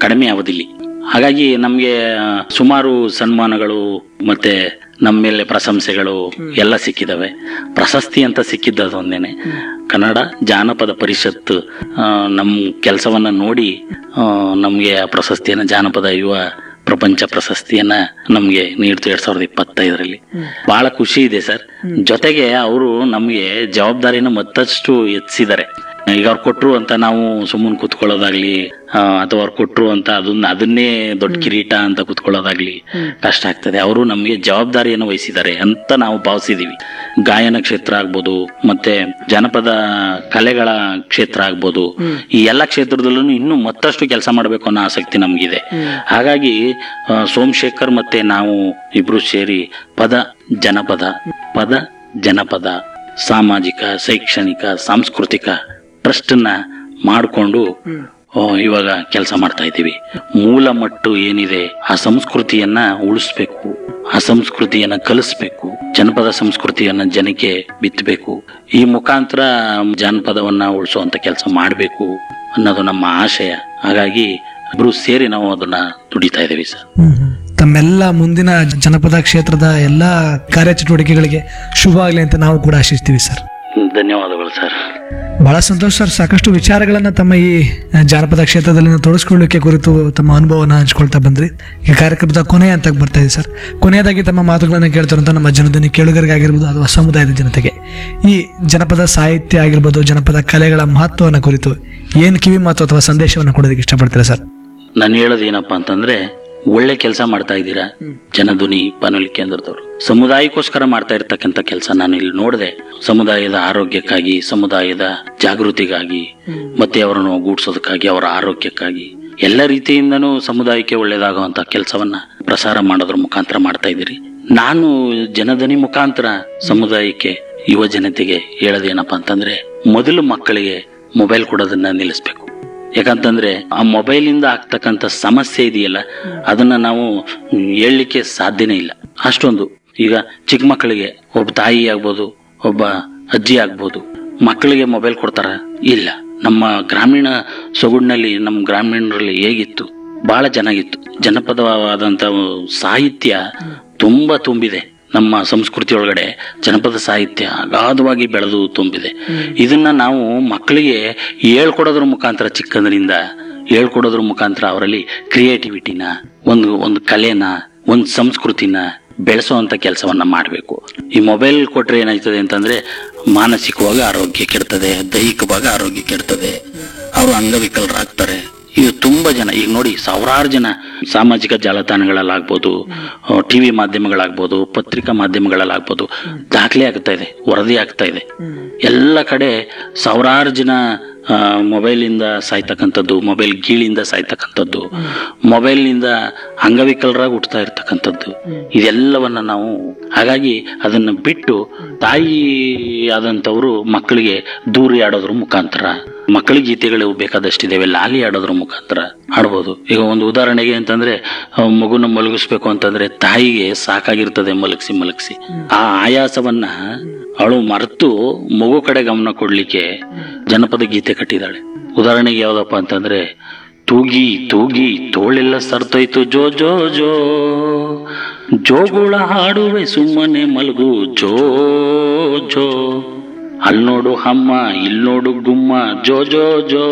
ಕಡಿಮೆ ಅವಧಿಲಿ ಹಾಗಾಗಿ ನಮಗೆ ಸುಮಾರು ಸನ್ಮಾನಗಳು ಮತ್ತೆ ನಮ್ಮ ಮೇಲೆ ಪ್ರಶಂಸೆಗಳು ಎಲ್ಲ ಸಿಕ್ಕಿದಾವೆ ಪ್ರಶಸ್ತಿ ಅಂತ ಸಿಕ್ಕಿದ್ದದು ಒಂದೇನೆ ಕನ್ನಡ ಜಾನಪದ ಪರಿಷತ್ ಆ, ನಮ್ಮ ಕೆಲಸವನ್ನ ನೋಡಿ ನಮಗೆ ಆ ಪ್ರಶಸ್ತಿಯನ್ನ ಜಾನಪದ ಯುವ ಪ್ರಪಂಚ ಪ್ರಶಸ್ತಿಯನ್ನ ನಮ್ಗೆ ನೀಡ್ತು ಎರಡ್ ಸಾವಿರದ ಇಪ್ಪತ್ತೈದರಲ್ಲಿ ಬಹಳ ಖುಷಿ ಇದೆ ಸರ್ ಜೊತೆಗೆ ಅವರು ನಮ್ಗೆ ಜವಾಬ್ದಾರಿನ ಮತ್ತಷ್ಟು ಹೆಚ್ಚಿದ್ದಾರೆ ಈಗ ಅವ್ರು ಕೊಟ್ರು ಅಂತ ನಾವು ಸುಮ್ಮನೆ ಕೂತ್ಕೊಳ್ಳೋದಾಗ್ಲಿ ಆ, ಅಥವಾ ಅವ್ರು ಕೊಟ್ರು ಅಂತ ಅದನ್ನ ಅದನ್ನೇ ದೊಡ್ಡ ಕಿರೀಟ ಅಂತ ಕೂತ್ಕೊಳ್ಳೋದಾಗ್ಲಿ ಕಷ್ಟ ಆಗ್ತದೆ ಅವರು ನಮ್ಗೆ ಜವಾಬ್ದಾರಿಯನ್ನು ವಹಿಸಿದ್ದಾರೆ ಅಂತ ನಾವು ಭಾವಿಸಿದೀವಿ ಗಾಯನ ಕ್ಷೇತ್ರ ಆಗ್ಬೋದು ಮತ್ತೆ ಜನಪದ ಕಲೆಗಳ ಕ್ಷೇತ್ರ ಆಗ್ಬೋದು ಈ ಎಲ್ಲ ಕ್ಷೇತ್ರದಲ್ಲೂ ಇನ್ನೂ ಮತ್ತಷ್ಟು ಕೆಲಸ ಮಾಡಬೇಕು ಅನ್ನೋ ಆಸಕ್ತಿ ನಮಗಿದೆ ಹಾಗಾಗಿ ಆ, ಸೋಮಶೇಖರ್ ಮತ್ತೆ ನಾವು ಇಬ್ರು ಸೇರಿ ಪದ ಜನಪದ ಪದ ಜನಪದ ಸಾಮಾಜಿಕ ಶೈಕ್ಷಣಿಕ ಸಾಂಸ್ಕೃತಿಕ ಟ್ರಸ್ಟನ್ನ ಮಾಡಿಕೊಂಡು ಇವಾಗ ಕೆಲಸ ಮಾಡ್ತಾ ಇದ್ದೀವಿ ಮೂಲ ಮಟ್ಟು ಏನಿದೆ ಆ ಸಂಸ್ಕೃತಿಯನ್ನ ಉಳಿಸ್ಬೇಕು ಆ ಸಂಸ್ಕೃತಿಯನ್ನ ಕಲಿಸ್ಬೇಕು ಜನಪದ ಸಂಸ್ಕೃತಿಯನ್ನ ಜನಕ್ಕೆ ಬಿತ್ತಬೇಕು ಈ ಮುಖಾಂತರ ಜಾನಪದವನ್ನ ಉಳಿಸುವಂತ ಕೆಲಸ ಮಾಡಬೇಕು ಅನ್ನೋದು ನಮ್ಮ ಆಶಯ ಹಾಗಾಗಿ ಇಬ್ರು ಸೇರಿ ನಾವು ಅದನ್ನ ದುಡಿತಾ ಇದ್ದೀವಿ ಸರ್ ಹ್ಮ್ ಹ್ಮ್. ತಮ್ಮೆಲ್ಲ ಮುಂದಿನ ಜನಪದ ಕ್ಷೇತ್ರದ ಎಲ್ಲ ಕಾರ್ಯಚಟುವಟಿಕೆಗಳಿಗೆ ಶುಭ ಆಗಲಿ ಅಂತ ನಾವು ಕೂಡ ಆಶಿಸ್ತೀವಿ ಸರ್ ಧನ್ಯವಾದಗಳು ಸರ್ ಬಹಳ ಸಂತೋಷ ಸರ್ ಸಾಕಷ್ಟು ವಿಚಾರಗಳನ್ನ ತಮ್ಮ ಈ ಜಾನಪದ ಕ್ಷೇತ್ರದಲ್ಲಿ ತೊಡಗಿಸ್ಕೊಳ್ಳಿಕ್ಕೆ ಕುರಿತು ತಮ್ಮ ಅನುಭವನ ಹಂಚ್ಕೊಳ್ತಾ ಬಂದ್ರಿ ಈ ಕಾರ್ಯಕ್ರಮದ ಕೊನೆ ಅಂತ ಬರ್ತಾ ಇದೆ ಸರ್ ಕೊನೆಯದಾಗಿ ತಮ್ಮ ಮಾತುಗಳನ್ನ ಕೇಳ್ತಾರಂತ ನಮ್ಮ ಜನಧನಿ ಕೇಳುಗರಿಗಾಗಿರ್ಬೋದು ಅಥವಾ ಸಮುದಾಯದ ಜನತೆಗೆ ಈ ಜನಪದ ಸಾಹಿತ್ಯ ಆಗಿರ್ಬೋದು ಜನಪದ ಕಲೆಗಳ ಮಹತ್ವವನ್ನು ಕುರಿತು ಏನು ಕಿವಿ ಮಾತು ಅಥವಾ ಸಂದೇಶವನ್ನು ಕೊಡೋದಕ್ಕೆ ಇಷ್ಟಪಡ್ತೀರಾ ಸರ್ ನಾನು ಹೇಳೋದು ಏನಪ್ಪಾ ಅಂತಂದ್ರೆ ಒಳ್ಳೆ ಕೆಲಸ ಮಾಡ್ತಾ ಇದ್ದೀರಾ ಜನಧ್ವನಿ ಬಾನುಲಿ ಕೇಂದ್ರದವರು ಸಮುದಾಯಕ್ಕೋಸ್ಕರ ಮಾಡ್ತಾ ಇರ್ತಕ್ಕಂಥ ಕೆಲಸ ನಾನು ಇಲ್ಲಿ ನೋಡಿದೆ ಸಮುದಾಯದ ಆರೋಗ್ಯಕ್ಕಾಗಿ ಸಮುದಾಯದ ಜಾಗೃತಿಗಾಗಿ ಮತ್ತೆ ಅವರನ್ನು ಒಗ್ಗೂಡ್ಸೋದಕ್ಕಾಗಿ ಅವರ ಆರೋಗ್ಯಕ್ಕಾಗಿ ಎಲ್ಲ ರೀತಿಯಿಂದನೂ ಸಮುದಾಯಕ್ಕೆ ಒಳ್ಳೇದಾಗುವಂತ ಕೆಲಸವನ್ನ ಪ್ರಸಾರ ಮಾಡೋದ್ರ ಮುಖಾಂತರ ಮಾಡ್ತಾ ಇದ್ದೀರಿ ನಾನು ಜನಧನಿ ಮುಖಾಂತರ ಸಮುದಾಯಕ್ಕೆ ಯುವ ಜನತೆಗೆ ಹೇಳೋದೇನಪ್ಪಾ ಅಂತಂದ್ರೆ ಮೊದಲು ಮಕ್ಕಳಿಗೆ ಮೊಬೈಲ್ ಕೊಡೋದನ್ನ ನಿಲ್ಲಿಸ್ಬೇಕು ಯಾಕಂತಂದ್ರೆ ಆ ಮೊಬೈಲ್ ಇಂದ ಆಗ್ತಕ್ಕಂಥ ಸಮಸ್ಯೆ ಇದೆಯಲ್ಲ ಅದನ್ನ ನಾವು ಹೇಳಲಿಕ್ಕೆ ಸಾಧ್ಯನೇ ಇಲ್ಲ ಅಷ್ಟೊಂದು ಈಗ ಚಿಕ್ಕ ಮಕ್ಕಳಿಗೆ ಒಬ್ಬ ತಾಯಿ ಆಗ್ಬೋದು ಒಬ್ಬ ಅಜ್ಜಿ ಆಗ್ಬೋದು ಮಕ್ಕಳಿಗೆ ಮೊಬೈಲ್ ಕೊಡ್ತಾರ ಇಲ್ಲ ನಮ್ಮ ಗ್ರಾಮೀಣ ಸೊಗಡಿನಲ್ಲಿ ನಮ್ಮ ಗ್ರಾಮೀಣರಲ್ಲಿ ಹೇಗಿತ್ತು ಬಹಳ ಚೆನ್ನಾಗಿತ್ತು ಜನಪದವಾದಂತ ಸಾಹಿತ್ಯ ತುಂಬಾ ತುಂಬಿದೆ ನಮ್ಮ ಸಂಸ್ಕೃತಿ ಒಳಗಡೆ ಜನಪದ ಸಾಹಿತ್ಯ ಅಗಾಧವಾಗಿ ಬೆಳೆದು ತುಂಬಿದೆ ಇದನ್ನ ನಾವು ಮಕ್ಕಳಿಗೆ ಹೇಳ್ಕೊಡೋದ್ರ ಮುಖಾಂತರ ಚಿಕ್ಕಂದ್ರಿಂದ ಹೇಳ್ಕೊಡೋದ್ರ ಮುಖಾಂತರ ಅವರಲ್ಲಿ ಕ್ರಿಯೇಟಿವಿಟಿನ ಒಂದು ಒಂದು ಕಲೆನ ಒಂದು ಸಂಸ್ಕೃತಿನ ಬೆಳೆಸುವಂತ ಕೆಲಸವನ್ನ ಮಾಡಬೇಕು ಈ ಮೊಬೈಲ್ ಕೊಟ್ರೆ ಏನಾಯ್ತದೆ ಅಂತಂದ್ರೆ ಮಾನಸಿಕವಾಗಿ ಆರೋಗ್ಯ ಕೆಡ್ತದೆ ದೈಹಿಕವಾಗಿ ಆರೋಗ್ಯ ಕೆಡ್ತದೆ ಅವರು ಅಂಗವಿಕಲರಾಗ್ತಾರೆ ಇದು ತುಂಬಾ ಜನ ಈಗ ನೋಡಿ ಸಾವಿರಾರು ಜನ ಸಾಮಾಜಿಕ ಜಾಲತಾಣಗಳಲ್ಲಾಗ್ಬೋದು ಟಿವಿ ಮಾಧ್ಯಮಗಳಾಗ್ಬೋದು ಪತ್ರಿಕಾ ಮಾಧ್ಯಮಗಳಲ್ಲಾಗ್ಬೋದು ದಾಖಲೆ ಆಗ್ತಾ ಇದೆ ವರದಿ ಆಗ್ತಾ ಇದೆ ಎಲ್ಲ ಕಡೆ ಸಾವಿರಾರು ಜನ ಆ, ಮೊಬೈಲಿಂದ ಸಾಯ್ತಕ್ಕಂಥದ್ದು ಮೊಬೈಲ್ ಗೀಳಿಂದ ಸಾಯ್ತಕ್ಕಂಥದ್ದು ಮೊಬೈಲ್ನಿಂದ ಅಂಗವಿಕಲರಾಗಿ ಹುಟ್ಟುತ್ತಾ ಇರ್ತಕ್ಕಂಥದ್ದು ಇದೆಲ್ಲವನ್ನ ನಾವು ಹಾಗಾಗಿ ಅದನ್ನ ಬಿಟ್ಟು ತಾಯಿ ಆದಂಥವ್ರು ಮಕ್ಕಳಿಗೆ ದೂರಿ ಆಡೋದ್ರ ಮುಖಾಂತರ ಮಕ್ಕಳಿಗೆ ಗೀತೆಗಳು ಬೇಕಾದಷ್ಟಿದಾವೆ ಲಾಲಿ ಆಡೋದ್ರ ಮುಖಾಂತರ ಆಡ್ಬೋದು ಈಗ ಒಂದು ಉದಾಹರಣೆಗೆ ಅಂತಂದ್ರೆ ಆ ಮಗುನ ಮಲಗಿಸ್ಬೇಕು ಅಂತಂದ್ರೆ ತಾಯಿಗೆ ಸಾಕಾಗಿರ್ತದೆ ಮಲಗಿಸಿ ಮಲಗಿಸಿ ಆ ಆಯಾಸವನ್ನ ಅವಳು ಮರೆತು ಮಗು ಕಡೆ ಗಮನ ಕೊಡ್ಲಿಕ್ಕೆ ಜನಪದ ಗೀತೆ ಕಟ್ಟಿದಾಳೆ ಉದಾಹರಣೆಗೆ ಯಾವ್ದಪ್ಪ ಅಂತಂದ್ರೆ ತೂಗಿ ತೂಗಿ ತೋಳೆಲ್ಲ ಸರ್ತೋಯ್ತು ಜೋ ಜೋ ಜೋ ಜೋಗುಳ ಹಾಡುವೆ ಸುಮ್ಮನೆ ಮಲಗು ಜೋ ಜೋ ಅಲ್ ನೋಡು ಹಮ್ಮ ಇಲ್ ನೋಡು ಗುಮ್ಮ ಜೋ ಜೋ ಜೋ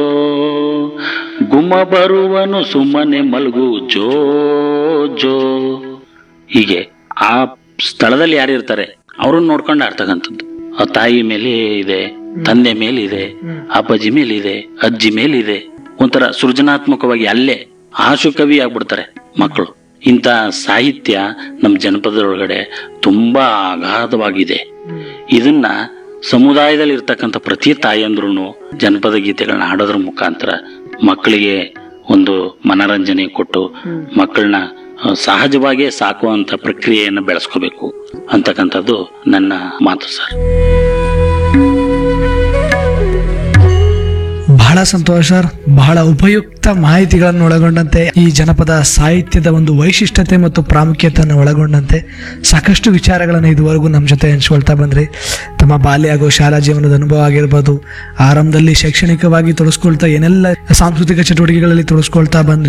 ಗುಮ್ಮ ಬರುವನು ಸುಮ್ಮನೆ ಮಲಗು ಜೋ ಜೋ ಹೀಗೆ ಆ ಸ್ಥಳದಲ್ಲಿ ಯಾರಿರ್ತಾರೆ ಅವ್ರನ್ನ ನೋಡ್ಕೊಂಡು ಆಡ್ತಕ್ಕಂಥದ್ದು ಆ ತಾಯಿ ಮೇಲೆ ಇದೆ ತಂದೆ ಮೇಲಿದೆ ಅಪ್ಪಾಜಿ ಮೇಲಿದೆ ಅಜ್ಜಿ ಮೇಲಿದೆ ಒಂಥರ ಸೃಜನಾತ್ಮಕವಾಗಿ ಅಲ್ಲೇ ಆಶು ಕವಿ ಆಗ್ಬಿಡ್ತಾರೆ ಮಕ್ಕಳು ಇಂಥ ಸಾಹಿತ್ಯ ನಮ್ಮ ಜನಪದದೊಳಗಡೆ ತುಂಬಾ ಅಗಾಧವಾಗಿದೆ ಇದನ್ನ ಸಮುದಾಯದಲ್ಲಿ ಇರ್ತಕ್ಕಂಥ ಪ್ರತಿ ತಾಯಂದ್ರೂ ಜನಪದ ಗೀತೆಗಳನ್ನ ಹಾಡೋದ್ರ ಮುಖಾಂತರ ಮಕ್ಕಳಿಗೆ ಒಂದು ಮನರಂಜನೆ ಕೊಟ್ಟು ಮಕ್ಕಳನ್ನ ಆ, ಸಹಜವಾಗಿಯೇ ಸಾಕುವಂತ ಪ್ರಕ್ರಿಯೆಯನ್ನು ಬೆಳೆಸ್ಕೋಬೇಕು ಅಂತಕ್ಕಂಥದ್ದು ನನ್ನ ಮಾತು ಸರ್ ಬಹಳ ಸಂತೋಷ ಸರ್ ಬಹಳ ಉಪಯುಕ್ತ ಮಾಹಿತಿಗಳನ್ನು ಒಳಗೊಂಡಂತೆ ಈ ಜನಪದ ಸಾಹಿತ್ಯದ ಒಂದು ವೈಶಿಷ್ಟ್ಯತೆ ಮತ್ತು ಪ್ರಾಮುಖ್ಯತೆಯನ್ನು ಒಳಗೊಂಡಂತೆ ಸಾಕಷ್ಟು ವಿಚಾರಗಳನ್ನು ಇದುವರೆಗೂ ನಮ್ಮ ಜೊತೆ ಹಂಚ್ಕೊಳ್ತಾ ಬಂದ್ರಿ ತಮ್ಮ ಬಾಲ್ಯ ಹಾಗೂ ಶಾಲಾ ಜೀವನದ ಅನುಭವ ಆಗಿರ್ಬೋದು ಆರಂಭದಲ್ಲಿ ಶೈಕ್ಷಣಿಕವಾಗಿ ತೊಡಸ್ಕೊಳ್ತಾ ಏನೆಲ್ಲ ಸಾಂಸ್ಕೃತಿಕ ಚಟುವಟಿಕೆಗಳಲ್ಲಿ ತೊಡಸ್ಕೊಳ್ತಾ ಬಂದ್ರಿ